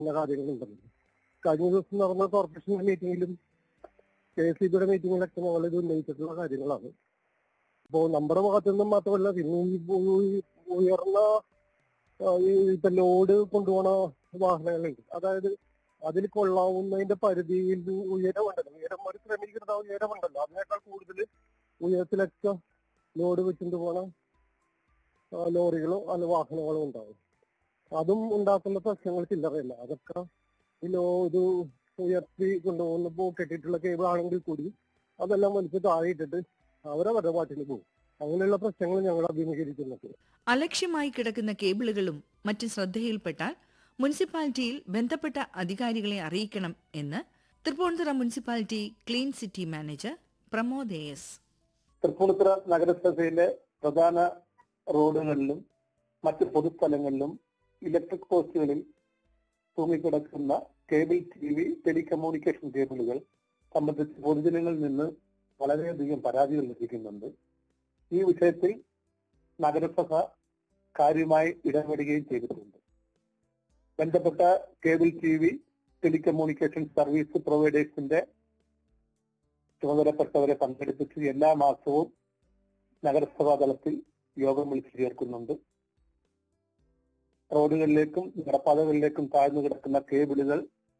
ഇന്ന കാര്യങ്ങളുണ്ടല്ലോ കഴിഞ്ഞ ദിവസം നടന്ന കോർപ്പറേഷൻ മീറ്റിംഗിലും കെ എസ് ബിയുടെ മീറ്റിംഗിലൊക്കെ ഞങ്ങൾ ഇത് ഉന്നയിച്ചിട്ടുള്ള കാര്യങ്ങളാണ് അപ്പോൾ നമ്മുടെ ഭാഗത്തു നിന്നും മാത്രമല്ല പിന്നെ ഈ ഉ- ഉയർന്ന ആ, ഈ ഇപ്പൊ ലോഡ് കൊണ്ടുപോണ വാഹനങ്ങളുണ്ട് അതായത് അതിൽ കൊള്ളാവുന്നതിന്റെ പരിധിയിൽ ഉയരമുണ്ടല്ലോ ഉയരം ഒരു ക്രമീകൃത ഉയരമുണ്ടല്ലോ അതിനേക്കാൾ കൂടുതൽ ഉയരത്തിലൊക്കെ ലോഡ് വെച്ചിട്ട് പോണ ആ, ലോറികളോ അല്ല വാഹനങ്ങളോ ഉണ്ടാവും അതും ഉണ്ടാക്കുന്ന പ്രശ്നങ്ങൾ ചില്ലറയില്ല അതൊക്കെ ഈ ലോ ഇത് ഉയർത്തി കൊണ്ടുപോകുന്നപ്പോ കെട്ടിയിട്ടുള്ള കേബിൾ ആണെങ്കിൽ കൂടി അതെല്ലാം വലിച്ച് താഴെ ഇട്ടിട്ട് അവരവരുടെ പാട്ടിന് പോകും അങ്ങനെയുള്ള പ്രശ്നങ്ങൾ ഞങ്ങൾ അഭിമുഖീകരിക്കുന്നുണ്ട് അലക്ഷ്യമായി കിടക്കുന്ന കേബിളുകളും മറ്റും ശ്രദ്ധയിൽപ്പെട്ടാൽ മുനിസിപ്പാലിറ്റിയിൽ ബന്ധപ്പെട്ട അധികാരികളെ അറിയിക്കണം എന്ന് Thrippunithura municipality clean city manager Pramod A S Thrippunithura നഗരസഭയിലെ പ്രധാന റോഡുകളിലും മറ്റ് പൊതുസ്ഥലങ്ങളിലും ഇലക്ട്രിക് പോസ്റ്റുകളിൽ തൂങ്ങിക്കിടക്കുന്ന കേബിൾ ടി വി ടെലികമ്മ്യൂണിക്കേഷൻ കേബിളുകൾ സംബന്ധിച്ച് പൊതുജനങ്ങളിൽ നിന്ന് വളരെയധികം പരാതികൾ ലഭിക്കുന്നുണ്ട് ഈ വിഷയത്തിൽ നഗരസഭ കാര്യമായി ഇടപെടുകയും ചെയ്തിട്ടുണ്ട് ബന്ധപ്പെട്ട cable T V telecommunication service പ്രൊവൈഡേഴ്സിന്റെ ചുമതലപ്പെട്ടവരെ പങ്കെടുപ്പിച്ച് എല്ലാ മാസവും നഗരസഭാ തലത്തിൽ യോഗം വിളിച്ചു ചേർക്കുന്നുണ്ട് റോഡുകളിലേക്കും നടപ്പാതകളിലേക്കും താഴ്ന്നു കിടക്കുന്ന കേബിളുകൾ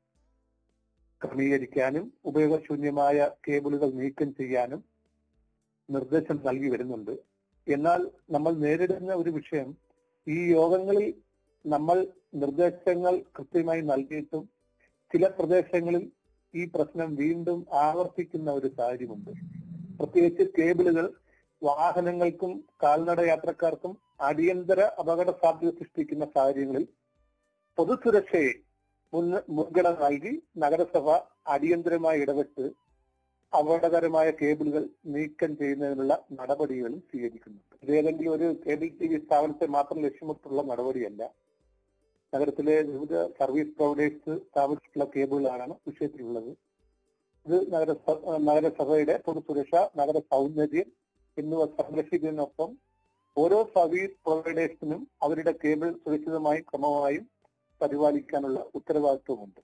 ക്രമീകരിക്കാനും ഉപയോഗശൂന്യമായ കേബിളുകൾ നീക്കം ചെയ്യാനും നിർദ്ദേശം നൽകി വരുന്നുണ്ട് എന്നാൽ നമ്മൾ നേരിടുന്ന ഒരു വിഷയം ഈ യോഗങ്ങളിൽ നമ്മൾ നിർദ്ദേശങ്ങൾ കൃത്യമായി നൽകിയിട്ടും ചില പ്രദേശങ്ങളിൽ ഈ പ്രശ്നം വീണ്ടും ആവർത്തിക്കുന്ന ഒരു സാഹചര്യമുണ്ട് പ്രത്യേകിച്ച് കേബിളുകൾ വാഹനങ്ങൾക്കും കാൽനട യാത്രക്കാർക്കും അടിയന്തര അപകട സാധ്യത സൃഷ്ടിക്കുന്ന സാഹചര്യങ്ങളിൽ പൊതുസുരക്ഷയെ മുൻ മുൻഗണന നൽകി നഗരസഭ അടിയന്തരമായി ഇടപെട്ട് അപകടകരമായ കേബിളുകൾ നീക്കം ചെയ്യുന്നതിനുള്ള നടപടികളും സ്വീകരിക്കുന്നുണ്ട് ഇത് ഏതെങ്കിലും ഒരു കേബിൾ ടി വി സ്ഥാപനത്തെ മാത്രം ലക്ഷ്യമിട്ടുള്ള നടപടിയല്ല നഗരത്തിലെ വിവിധ സർവീസ് പ്രൊവൈഡേഴ്സ് സ്ഥാപിച്ചിട്ടുള്ള കേബിളുകളാണ് വിഷയത്തിലുള്ളത് ഇത് നഗരസഭ നഗരസഭയുടെ പൊതുസുരക്ഷ നഗര സൗന്ദര്യം എന്നിവ സംരക്ഷിക്കുന്നതിനൊപ്പം ഓരോ സർവീസ് പ്രൊവൈഡേഴ്സിനും അവരുടെ കേബിൾ സുരക്ഷിതമായും ക്രമമായും പരിപാലിക്കാനുള്ള ഉത്തരവാദിത്വമുണ്ട്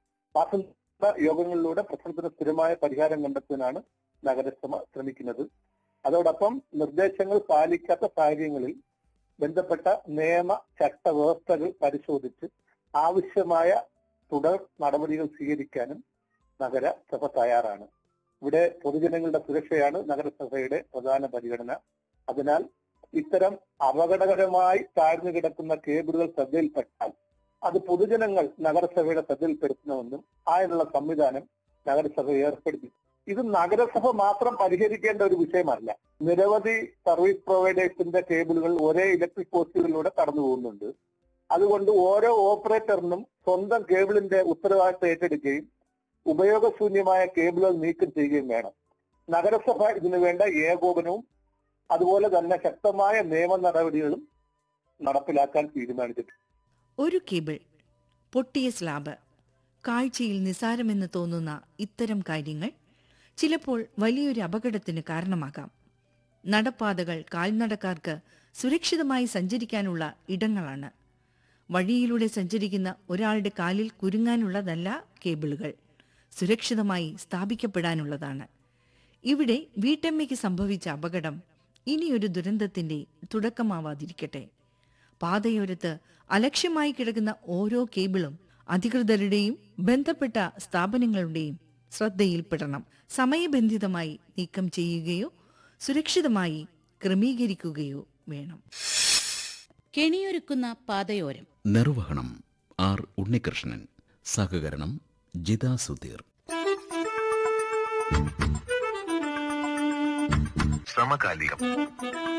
മാസ യോഗങ്ങളിലൂടെ പ്രശ്നത്തിന് സ്ഥിരമായ പരിഹാരം കണ്ടെത്തുന്നതിനാണ് നഗരസഭ ശ്രമിക്കുന്നത് അതോടൊപ്പം നിർദ്ദേശങ്ങൾ പാലിക്കാത്ത സാഹചര്യങ്ങളിൽ ബന്ധപ്പെട്ട നിയമ ചട്ട വ്യവസ്ഥകൾ പരിശോധിച്ച് ആവശ്യമായ തുടർ നടപടികൾ സ്വീകരിക്കാനും നഗരസഭ തയ്യാറാണ് ഇവിടെ പൊതുജനങ്ങളുടെ സുരക്ഷയാണ് നഗരസഭയുടെ പ്രധാന പരിഗണന അതിനാൽ ഇത്തരം അപകടകരമായി താഴ്ന്നു കിടക്കുന്ന കേബിളുകൾ ശ്രദ്ധയിൽപ്പെട്ടാൽ അത് പൊതുജനങ്ങൾ നഗരസഭയുടെ ശ്രദ്ധയിൽപ്പെടുത്തണമെന്നും അതിനുള്ള സംവിധാനം നഗരസഭ ഏർപ്പെടുത്തി ഇത് നഗരസഭ മാത്രം പരിഹരിക്കേണ്ട ഒരു വിഷയമല്ല നിരവധി സർവീസ് പ്രൊവൈഡേഴ്സിന്റെ കേബിളുകൾ ഒരേ ഇലക്ട്രിക് പോസ്റ്റുകളിലൂടെ കടന്നു പോകുന്നുണ്ട് അതുകൊണ്ട് ഓരോ ഓപ്പറേറ്ററിനും സ്വന്തം കേബിളിന്റെ ഉത്തരവാദിത്തം ഏറ്റെടുക്കുകയും ഉപയോഗശൂന്യമായ കേബിളുകൾ നീക്കം ചെയ്യുകയും വേണം നഗരസഭ ഇതിനു വേണ്ട ഏകോപനവും അതുപോലെ തന്നെ ശക്തമായ നിയമ നടപടികളും നടപ്പിലാക്കാൻ തീരുമാനിച്ചിട്ടുണ്ട് ഒരു കേബിൾ പൊട്ടിയ സ്ലാബ് കാഴ്ചയിൽ നിസാരമെന്ന് തോന്നുന്ന ഇത്തരം കാര്യങ്ങൾ ചിലപ്പോൾ വലിയൊരു അപകടത്തിന് കാരണമാകാം നടപ്പാതകൾ കാൽനടക്കാർക്ക് സുരക്ഷിതമായി സഞ്ചരിക്കാനുള്ള ഇടങ്ങളാണ് വഴിയിലൂടെ സഞ്ചരിക്കുന്ന ഒരാളുടെ കാലിൽ കുരുങ്ങാനുള്ളതല്ല കേബിളുകൾ സുരക്ഷിതമായി സ്ഥാപിക്കപ്പെടാനുള്ളതാണ് ഇവിടെ വീട്ടമ്മയ്ക്ക് സംഭവിച്ച അപകടം ഇനിയൊരു ദുരന്തത്തിന്റെ തുടക്കമാവാതിരിക്കട്ടെ പാതയോരത്ത് അലക്ഷ്യമായി കിടക്കുന്ന ഓരോ കേബിളും അധികൃതരുടെയും ബന്ധപ്പെട്ട സ്ഥാപനങ്ങളുടെയും ശ്രദ്ധയിൽപ്പെടണം സമയബന്ധിതമായി നീക്കം ചെയ്യുകയോ സുരക്ഷിതമായി ക്രമീകരിക്കുകയോ വേണം കെണിയൊരുക്കുന്ന പാതയോരം നിർവഹണം ആർ ഉണ്ണികൃഷ്ണൻ സഹകരണം ജിതാ സുധീർ സമകാലികം